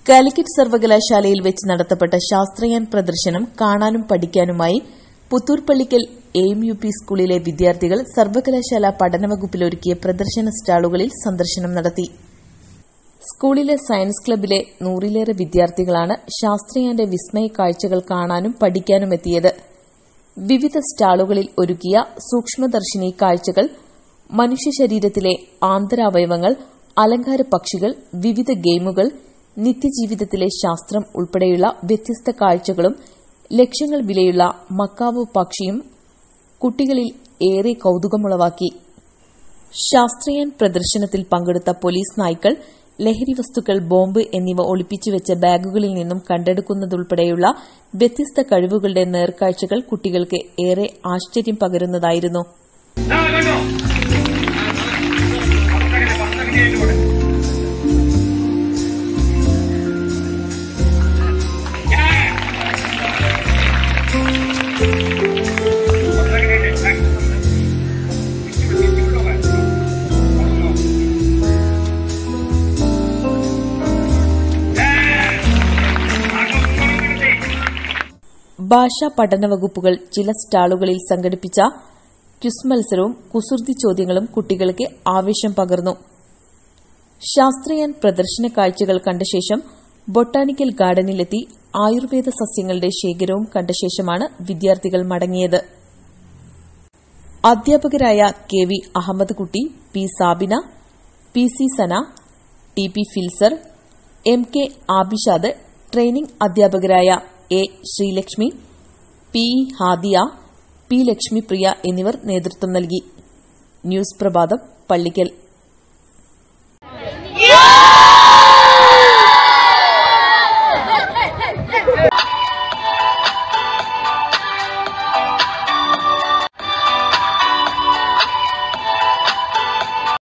കാലിക്കറ്റ് സർവകലാശാലയിൽ വെച്ച് നടത്തപ്പെട്ട ശാസ്ത്രയാൻ പ്രദർശനം കാണാനും പഠിക്കാനുമായി Puthurpallikkal A M U P സ്കൂളിലെ വിദ്യാർത്ഥികൾ സർവകലാശാല പഠനവകുപ്പിലൊരുക്കിയ പ്രദർശന സ്റ്റാളുകളിൽ സന്ദർശനം നടത്തി സ്കൂളിലെ സയൻസ് ക്ലബിലെ നൂറിലേറെ വിദ്യാർത്ഥികളാണ് ശാസ്ത്രയാന്റെ വിസ്മയ കാഴ്ചകൾ കാണാനും പഠിക്കാനും എത്തിയത് വിവിധ സ്റ്റാളുകളിൽ ഒരുക്കിയ സൂക്ഷ്മദർശിനി കാഴ്ചകൾ മനുഷ്യ ശരീരത്തിലെ ആന്തരാവയവങ്ങൾ അലങ്കാര പക്ഷികൾ വിവിധ ഗെയിമുകൾ നിത്യജീവിതത്തിലെ ശാസ്ത്രം ഉൾപ്പെടെയുള്ള വ്യത്യസ്ത കാഴ്ചകളും ലക്ഷങ്ങൾ വിലയുള്ള മക്കാവോ പക്ഷിയും കുട്ടികളിൽ ഏറെ കൌതുകമുളവാക്കി ശാസ്ത്രീയൻ പ്രദർശനത്തിൽ പങ്കെടുത്ത പോലീസ് നായ്ക്കൾ ലഹരി വസ്തുക്കൾ ബോംബ് എന്നിവ ഒളിപ്പിച്ചുവെച്ച ബാഗുകളിൽ നിന്നും കണ്ടെടുക്കുന്നതുൾപ്പെടെയുള്ള വ്യത്യസ്ത കഴിവുകളുടെ നേർക്കാഴ്ചകൾ കുട്ടികൾക്ക് ഏറെ ആശ്ചര്യം പകരുന്നതായിരുന്നു ആ, കണ്ടോ? പത്തങ്ങനെ, പത്തങ്ങനെ ആയിട്ട് പോട്ടെ. ഏ. പത്തങ്ങനെ ആയിട്ട്, ഏ. ഇവിടെ, ഇവിടെ പോകാൻ. കൊണ്ടുവന്നോ. ഏ. ആട്ടോ, കൊണ്ടുവന്നിട്ടേ. ഭാഷാ പഠന വകുപ്പുകൾ ചില സ്റ്റാളുകളിൽ സംഘടിപ്പിച്ച ക്വിസ് മത്സരവും കുസൃതി ചോദ്യങ്ങളും കുട്ടികൾക്ക് ആവേശം പകർന്നു ശാസ്ത്രീയൻ പ്രദർശന കാഴ്ചകൾ കണ്ട ശേഷം ബൊട്ടാണിക്കൽ ഗാർഡനിലെത്തി ആയുർവേദ സസ്യങ്ങളുടെ ശേഖരവും കണ്ട ശേഷമാണ് വിദ്യാർത്ഥികൾ മടങ്ങിയത് അധ്യാപകരായ K V Ahammed Kutty P Sabina P C Sana T P Filsar M K Abishad training അധ്യാപകരായ A Sreelakshmi P E Hadiya P Lakshmipriya എന്നിവർ നേതൃത്വം നൽകി ന്യൂസ് പ്രഭാതം പള്ളിക്കൽ